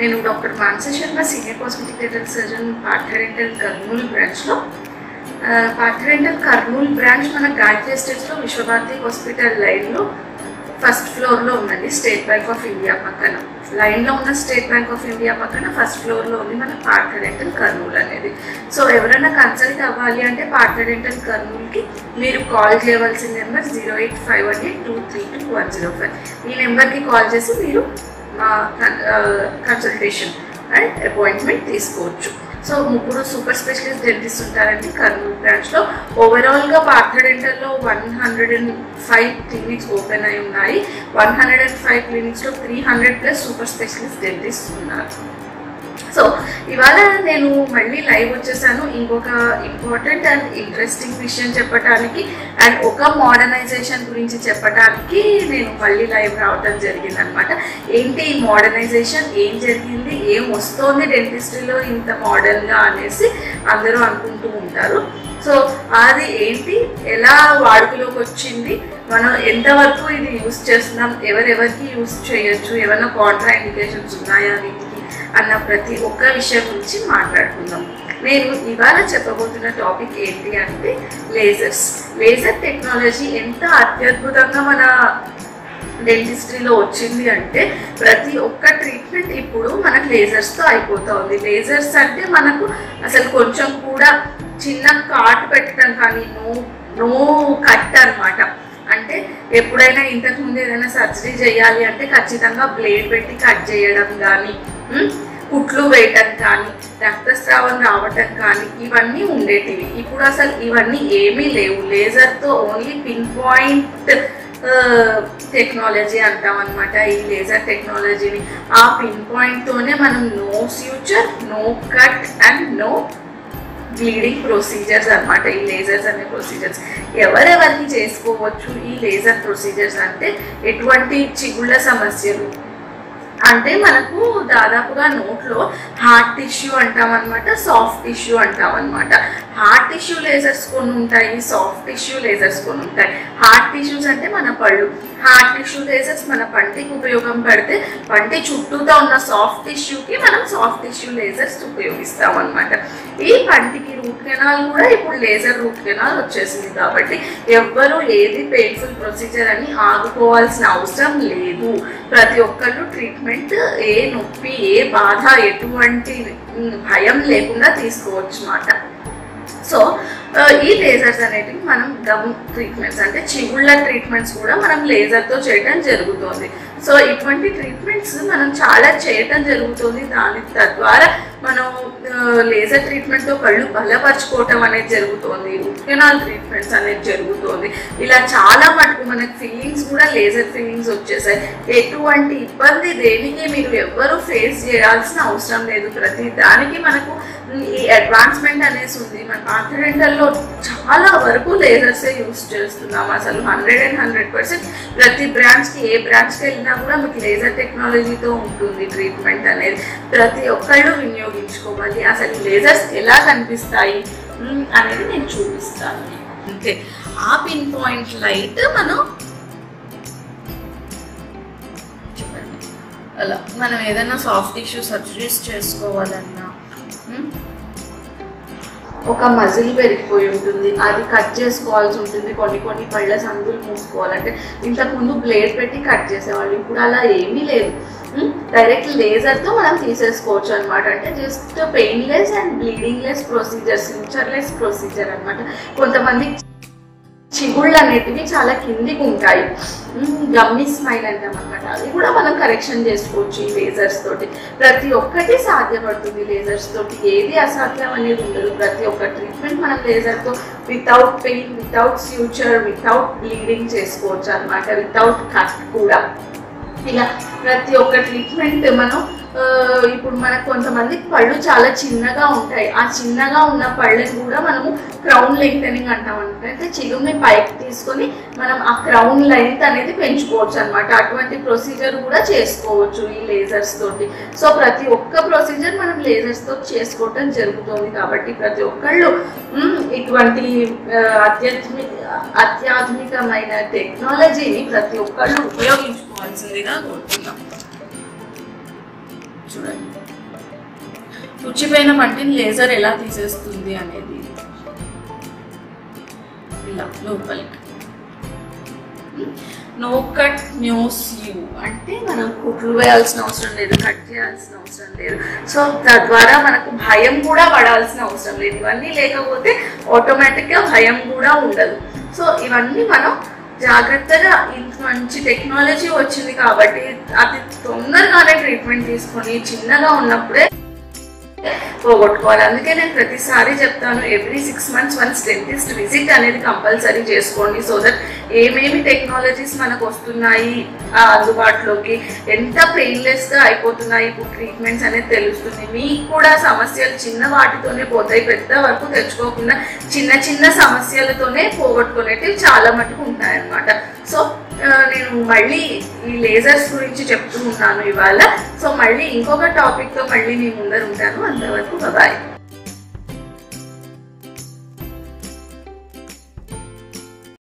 నేను doctor Mansa Sharma senior cosmetic surgeon Partha Dental Kurnool బ్రాంచ్లో Partha Dental Kurnool branch మన గాయత్రి ఎస్టేట్స్లో విశ్వభారతి హాస్పిటల్ లైన్లో ఫస్ట్ ఫ్లోర్లో ఉందండి స్టేట్ బ్యాంక్ ఆఫ్ ఇండియా పక్కన లైన్లో ఉన్న స్టేట్ బ్యాంక్ ఆఫ్ ఇండియా పక్కన ఫస్ట్ ఫ్లోర్లో ఉంది మన పార్థడెంటల్ కర్నూలు అనేది సో ఎవరైనా కన్సల్ట్ అవ్వాలి అంటే పార్థడెంటల్ కర్నూలుకి మీరు కాల్ చేయవలసిన number zero eight five one eight two three two one zero five ఈ నెంబర్కి కాల్ చేసి మీరు మా కన్సల్టేషన్ అండ్ అపాయింట్మెంట్ తీసుకోవచ్చు సో ముగ్గురు సూపర్ స్పెషలిస్ట్ డెంటిస్ట్ ఉంటారండి కర్నూలు బ్రాంచ్లో ఓవరాల్గా పార్థడెంటల్లో one hundred and five clinics open అయి ఉన్నాయి వన్ హండ్రెడ్ అండ్ ఫైవ్ క్లినిక్స్లో three hundred plus super specialist dentist ఉన్నారు సో ఇవాళ నేను మళ్ళీ లైవ్ వచ్చేసాను ఇంకొక ఇంపార్టెంట్ అండ్ ఇంట్రెస్టింగ్ విషయం చెప్పడానికి అండ్ ఒక మోడర్నైజేషన్ గురించి చెప్పడానికి నేను మళ్ళీ లైవ్ రావడం జరిగింది అనమాట ఏంటి ఈ మోడర్నైజేషన్ ఏం జరిగింది ఏం వస్తోంది డెంటిస్ట్రీలో ఇంత మోడర్న్గా అనేసి అందరూ అనుకుంటూ ఉంటారు సో అది ఏంటి ఎలా వాడుకలోకి వచ్చింది మనం ఎంతవరకు ఇది యూస్ చేస్తున్నాం ఎవరెవరికి యూస్ చేయొచ్చు ఏమైనా కాంట్రా ఇండికేషన్స్ ఉన్నాయా వీటికి అన్న ప్రతి ఒక్క విషయం గురించి మాట్లాడుకుందాం నేను ఇవాళ చెప్పబోతున్న టాపిక్ ఏంటి అంటే లేజర్స్ లేజర్ టెక్నాలజీ ఎంత అత్యద్భుతంగా మన డెంటిస్ట్రీలో వచ్చింది అంటే ప్రతి ఒక్క ట్రీట్మెంట్ ఇప్పుడు మనకు లేజర్స్తో అయిపోతా ఉంది లేజర్స్ అంటే మనకు అసలు కొంచెం కూడా చిన్న కాట్ పెట్టడం కానీ నో నో కట్ అనమాట అంటే ఎప్పుడైనా ఇంతకు ముందు ఏదైనా సర్జరీ చేయాలి అంటే ఖచ్చితంగా బ్లేడ్ పెట్టి కట్ చేయడం కానీ కుట్లు వేయటం కానీ రక్తస్రావం రావటం కానీ ఇవన్నీ ఉండేటివి ఇప్పుడు అసలు ఇవన్నీ ఏమీ లేవు లేజర్తో ఓన్లీ పిన్ పాయింట్ టెక్నాలజీ అంటాం అనమాట ఈ లేజర్ టెక్నాలజీని ఆ పిన్ పాయింట్తోనే మనం no suture no cut and no bleeding procedures అనమాట ఈ లేజర్స్ అనే ప్రొసీజర్స్ ఎవరెవరికి చేసుకోవచ్చు ఈ లేజర్ ప్రొసీజర్స్ అంటే ఎటువంటి చిగుళ్ళ సమస్యలు అంటే మనకు దాదాపుగా నోట్లో హార్ట్ టిష్యూ అంటాం అనమాట సాఫ్ట్ టిష్యూ అంటాం అనమాట హార్ట్ టిష్యూ లేజర్స్ కొన్ని ఉంటాయి సాఫ్ట్ టిష్యూ లేజర్స్ కొన్ని ఉంటాయి హార్ట్ టిష్యూస్ అంటే మన పళ్ళు హార్ట్ టిష్యూ లేజర్స్ మన పంటికి ఉపయోగం పడితే పంటి చుట్టూతో ఉన్న సాఫ్ట్ టిష్యూకి మనం సాఫ్ట్ టిష్యూ లేజర్స్ ఉపయోగిస్తాం అనమాట ఈ పంటికి రూట్ కెనాల్ కూడా ఇప్పుడు లేజర్ రూట్ కెనాల్ వచ్చేసింది కాబట్టి ఎవ్వరూ ఏది పెయిన్ఫుల్ ప్రొసీజర్ అని ఆగుకోవాల్సిన అవసరం లేదు ప్రతి ఒక్కళ్ళు ట్రీట్మెంట్ ఏ నొప్పి ఏ బాధ ఎటువంటి భయం లేకుండా తీసుకోవచ్చు అన్నమాట సో ఈ లేజర్స్ అనేటివి మనం గమ్ ట్రీట్మెంట్స్ అంటే చిగుళ్ళ ట్రీట్మెంట్స్ కూడా మనం లేజర్తో చేయడం జరుగుతుంది సో ఇటువంటి ట్రీట్మెంట్స్ మనం చాలా చేయటం జరుగుతుంది దాని తద్వారా మనం లేజర్ ట్రీట్మెంట్తో కళ్ళు బలపరచుకోవటం అనేది జరుగుతుంది ఉత్కెనాల్ ట్రీట్మెంట్స్ అనేది జరుగుతుంది ఇలా చాలా మటుకు మనకి ఫీలింగ్స్ కూడా లేజర్ ఫీలింగ్స్ వచ్చేసాయి ఎటువంటి ఇబ్బంది దేనికి మీరు ఎవ్వరూ ఫేస్ చేయాల్సిన అవసరం లేదు ప్రతి దానికి మనకు ఈ అడ్వాన్స్మెంట్ అనేసి ఉంది మన కాన్ఫిడెంటల్లో చాలా వరకు లేజర్సే యూస్ చేస్తున్నాం అసలు హండ్రెడ్ అండ్ హండ్రెడ్ పర్సెంట్ ప్రతి బ్రాంచ్కి ఏ బ్రాంచ్కి వెళ్ళినా కూడా మీకు లేజర్ టెక్నాలజీతో ఉంటుంది ట్రీట్మెంట్ అనేది ప్రతి ఒక్కళ్ళు వినియోగించుకోవాలి అసలు లేజర్స్ ఎలా కనిపిస్తాయి మ్, అనేది నేను చూపిస్తాను అంతే ఆ పిన్ పాయింట్ లైట్ మనం చూడండి అలా మనం ఏదైనా సాఫ్ట్ టిష్యూ సర్జరీస్ చేసుకోవాలన్నా మ్, ఒక మజిల్ పెరిగిపోయి ఉంటుంది అది కట్ చేసుకోవాల్సి ఉంటుంది కొన్ని కొన్ని పళ్ళ సందులు మూసుకోవాలంటే ఇంతకుముందు బ్లేడ్ పెట్టి కట్ చేసేవాళ్ళు ఇప్పుడు అలా ఏమీ లేదు డైరెక్ట్ లేజర్తో మనం తీసేసుకోవచ్చు అనమాట అంటే just painless and bleedingless procedure sutureless procedure అనమాట కొంతమంది చిగుళ్ళు అనేటివి చాలా కిందికి ఉంటాయి గమ్మి స్మైల్ అంటాం అనమాట అది కూడా మనం కరెక్షన్ చేసుకోవచ్చు ఈ లేజర్స్ తోటి ప్రతి ఒక్కటి సాధ్యపడుతుంది లేజర్స్ తోటి ఏది అసాధ్యం అనేది ఉండదు ప్రతి ఒక్క ట్రీట్మెంట్ మనం లేజర్తో without pain without suture without bleeding చేసుకోవచ్చు అనమాట వితౌట్ కట్ కూడా ఇలా ప్రతి ఒక్క ట్రీట్మెంట్ మనం ఆ, ఇప్పుడు మనకు కొంతమంది పళ్ళు చాలా చిన్నగా ఉంటాయి ఆ చిన్నగా ఉన్న పళ్ళని కూడా మనము క్రౌన్ లెంగ్తనింగ్ అంటాం అనమాట అంటే చిగురుని పైకి తీసుకొని మనం ఆ క్రౌన్ లెంగ్త్ అనేది పెంచుకోవచ్చు అనమాట అటువంటి ప్రొసీజర్ కూడా చేసుకోవచ్చు ఈ లేజర్స్ తోటి సో ప్రతి ఒక్క ప్రొసీజర్ మనం లేజర్స్ తో చేసుకోవటం జరుగుతుంది కాబట్టి ప్రతి ఒక్కళ్ళు మ్, ఇటువంటి ఆ, అత్యాధునిక అత్యాధునికమైన టెక్నాలజీని ప్రతి ఒక్కళ్ళు ఉపయోగించుకోవాల్సిందిగా కోరుతున్నాం చూడండి పుచ్చిపోయిన పంటిని లేజర్ ఎలా తీసేస్తుంది అనేది ఇలా లోపలికి నో కట్ న్యూస్ యూ అంటే మనం కుట్లు వేయాల్సిన అవసరం లేదు కట్ చేయాల్సిన అవసరం లేదు సో తద్వారా మనకు భయం కూడా పడాల్సిన అవసరం లేదు ఇవన్నీ లేకపోతే ఆటోమేటిక్గా భయం కూడా ఉండదు సో ఇవన్నీ మనం జాగ్రత్తగా ఇంత మంచి టెక్నాలజీ వచ్చింది కాబట్టి అతి తొందరగానే ట్రీట్మెంట్ తీసుకొని చిన్నగా ఉన్నప్పుడే పోగొట్టుకోవాలి అందుకే నేను ప్రతిసారి చెప్తాను every six months once dentist visit అనేది కంపల్సరీ చేసుకోండి సో దట్ ఏమేమి టెక్నాలజీస్ మనకు వస్తున్నాయి ఆ, అందుబాటులోకి ఎంత పెయిన్లెస్గా అయిపోతున్నాయి ఇప్పుడు ట్రీట్మెంట్స్ అనేది తెలుస్తుంది మీకు కూడా సమస్యలు చిన్న వాటితోనే పోతాయి పెద్ద వరకు తెచ్చుకోకుండా చిన్న చిన్న సమస్యలతోనే పోగొట్టుకునేటివి చాలా మటుకు ఉంటాయన్నమాట సో ఆ, నేను మళ్ళీ ఈ లేజర్స్ గురించి చెప్తూ ఉన్నాను ఇవాళ సో మళ్ళీ ఇంకొక టాపిక్తో మళ్ళీ మీ ముందర ఉంటాను అంతవరకు బాయ్